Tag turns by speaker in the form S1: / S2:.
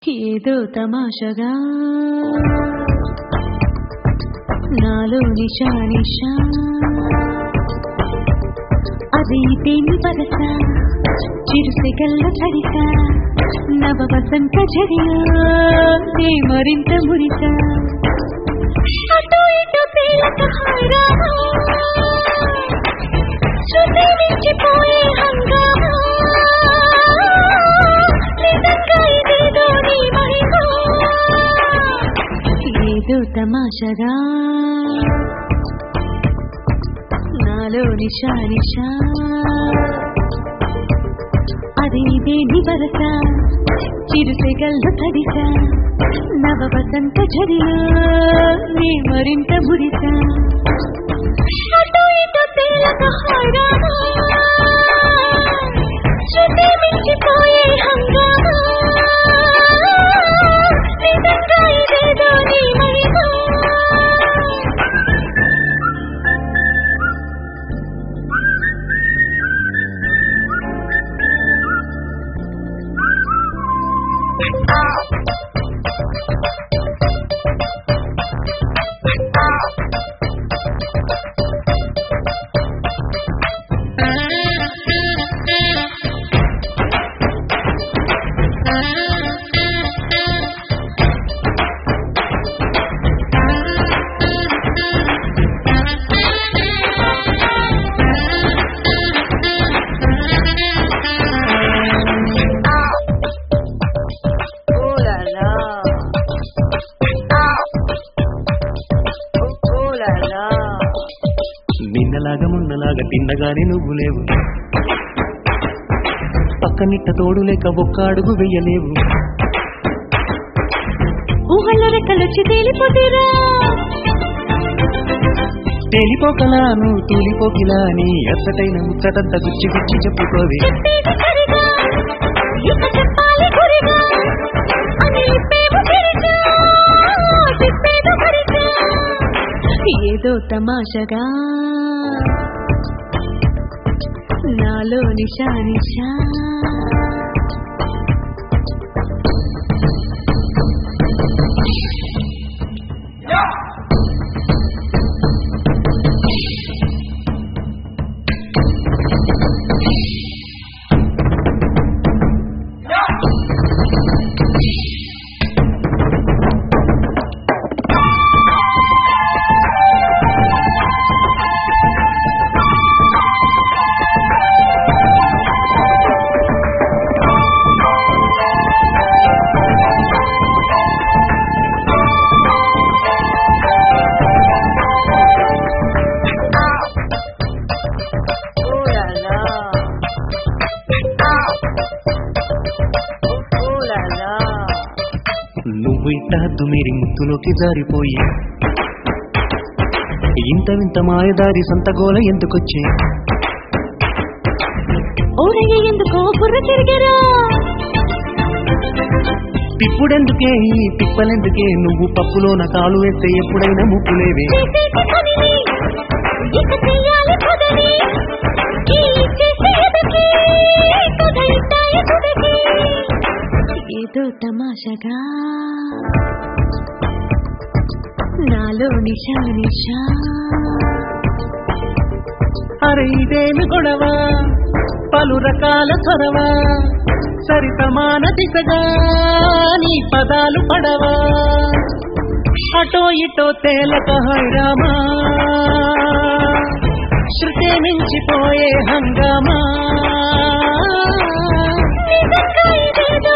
S1: ఏదో తమాషగా నాలో నిషా నిషా అది దేని వరస చిరుసెగల్ల చరిత నవ వసంత చర్య నే మరింత మురిత అటు ఇటు తేలక హారామా శృతి మించిపోయే హంగామా నిజంగా ఇదేదో నీ మహిమ ఏదో తమాషగా నాలో నిషా నిషా అది దేని వరస చిరుసెగల్లో తడిస నవ వసంత ఝరిలో నీ మరింత మురిత అటు ఇటు తేలక హారామా శృతి మించిపోయే హంగామా నిజంగా ఇదేదో నీ మహిమ
S2: Oh la la. Oh la la.
S3: నిన్నలాగా మొన్నలాగా తిన్నగానే నువ్వు లేవు పక్కనిట్ట తోడు లేక ఒక్క అడుగు వెయ్యలేవు
S1: ఊహల రెక్కలొచ్చి తేలిపోతేరా
S3: తేలిపోకలా నువ్వు తూలిపోకిలా నీ ఎత్తటైన ముచ్చటంత గుచ్చి గుచ్చి చెప్పుకోవి
S1: చెప్పేది సరిగా ఇక చెప్పాలి గురిగా అని ఇప్పేమో చిరిగా చెప్పేదో సరిగా ఏదో తమాషగా నాలో నిషా నిషా
S2: Oh la la. Oh la la.
S3: నువ్వు ఇట్ట హద్దు మీరి ముత్తులోకి జారిపోయి ఇంత వింత మాయదారి సంతగోల ఎందుకొచ్చే
S1: ఊరయ్య ఎందుకో బుర్ర తిరిగారా
S3: తిప్పుడెందుకే ఈ తిప్పలెందుకే నువ్వు పప్పులోన కాలు వేస్తే ఎప్పుడైనా ముప్పులేవే
S1: చేసేటి పనిని ఇక చెయ్యాలి కుదరి ఈ చేసేదకి కుదరితాయి కుదకి ఏదో తమాషగా నాలో నిషా నిషా
S3: అరే ఇదేమి గొడవ పలు రకాల చొరవ సరి సమాన దిశగా నీ పదాలు పడవా అటో ఇటో తేలక హైరామా శృతే మించిపోయే హంగామా
S1: నిజంగా ఇదేదో